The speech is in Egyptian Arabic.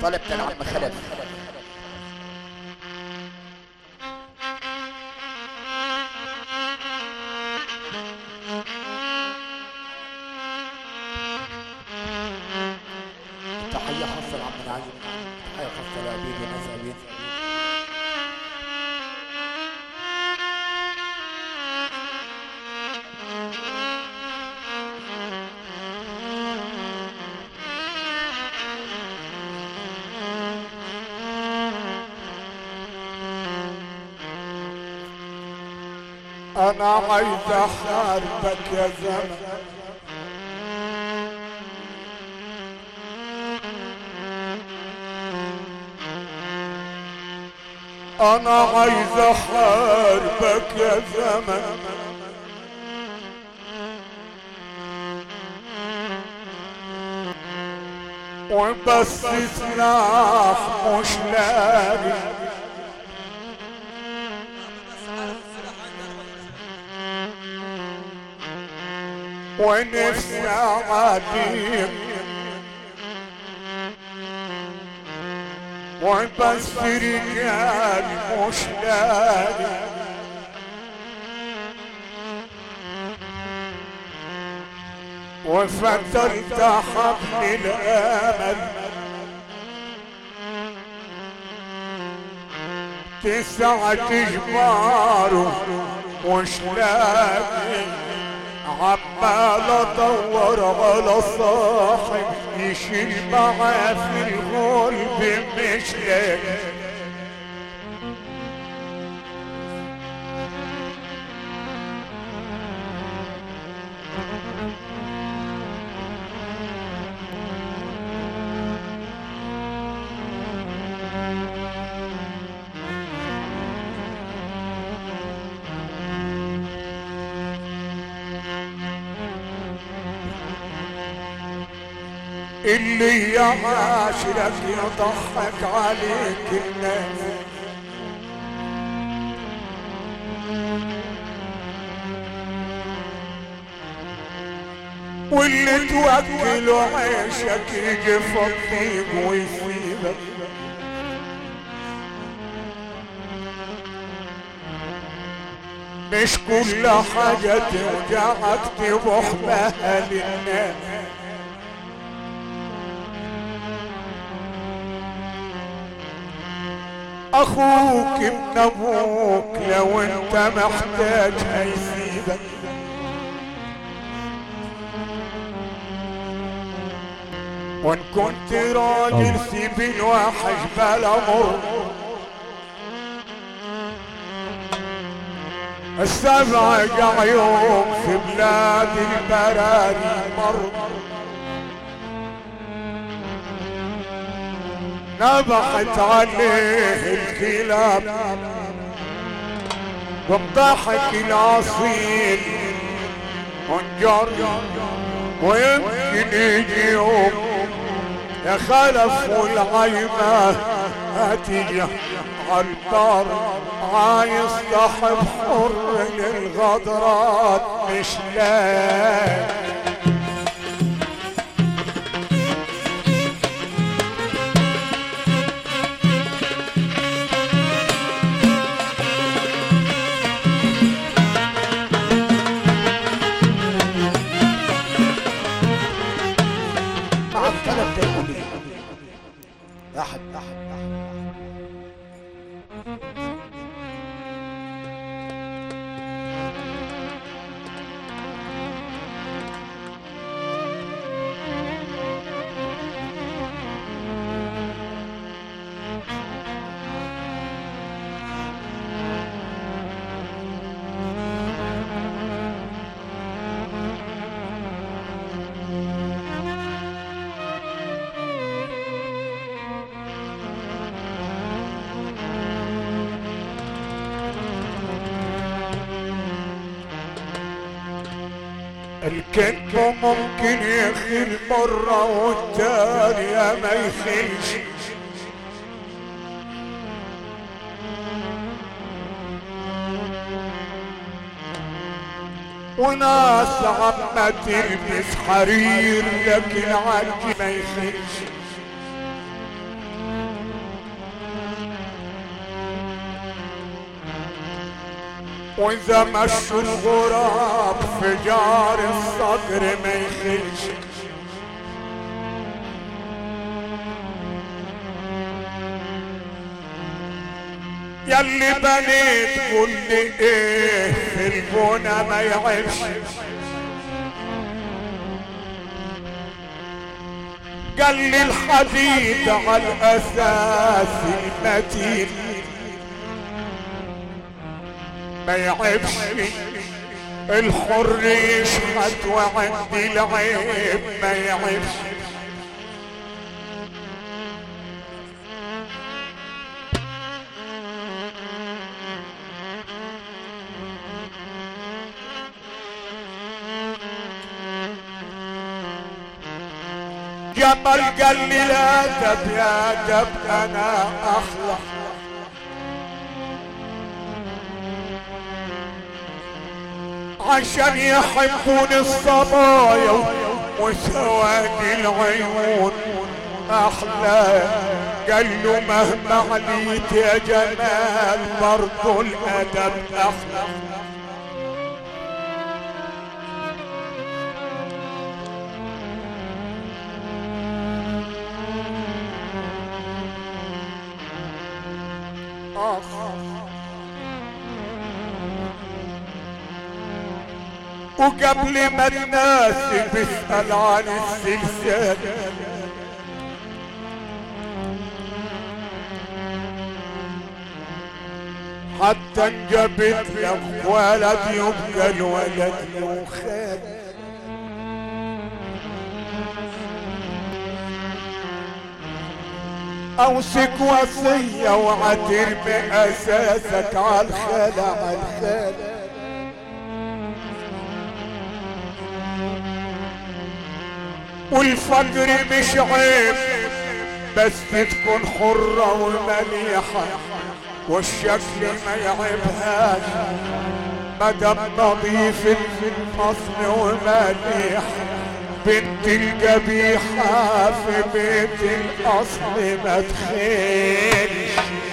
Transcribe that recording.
طالب تلعب مخالف تحية خاصة لعم العزيز تحية خاصة لأبيدي ناس أبيدي انا عايز احاربك يا زمن انا عايز احاربك يا زمن وبس سلاح مش لاقي ونفسي اعاديك وبس رجال مش لاقي وفترت حبل الامل تسعة جباره مش لاقي عمال ادور على صاحب يشيل معاه في الغلب مش لاقي اللي يعاشرك يضحك عليك الناس واللي توكله عيشك يجي فضيك ويسيبك مش كل حاجة توجعك تروح بها للناس اخوك ابن ابوك لو انت محتاج هيسيبك وان كنت راجل سيب الوحش بلا مر السبع عيون في بلاد البراري مر نبحت عليه الكلاب والضحك الاصيل وانجر ويمكن يجي يوم يا خلف والعيمة هتيجي عالدار عايز صاحب حر للغدرات مش لاقي مع الطلب ده لي احد احد احد الكذب ممكن يخيل مرة والتانية ما يخيلش وناس عما تلبس حرير لكن عالجي ما يخيلش واذا مشوا الغراب في جار الصقر ما يخلش ياللي بنيت قول لي ايه في البنا ما يعيبش قال لي الحديد على الاساس المتين ما يعيبش الحر يشحت وعندي العيب ما يعيبش جمل قال لي لا دب يا دب انا اخلق عشان يحبون الصبايا وسواد العيون احلى قال له مهما عليت يا جمال برضو الادب احلى وقبل ما الناس بيسأل عن السلسال حتى انجبت لك ولد يبقى الولد له خال اوصك وصية وعترمي اساسك على الخال على الخال والفقر مش عيب بس تكون حرة ومليحة والشكل ما يعيبهاش مدام نظيف في الفصل ومليح بنت القبيحة في بيت الأصل ما تخيلش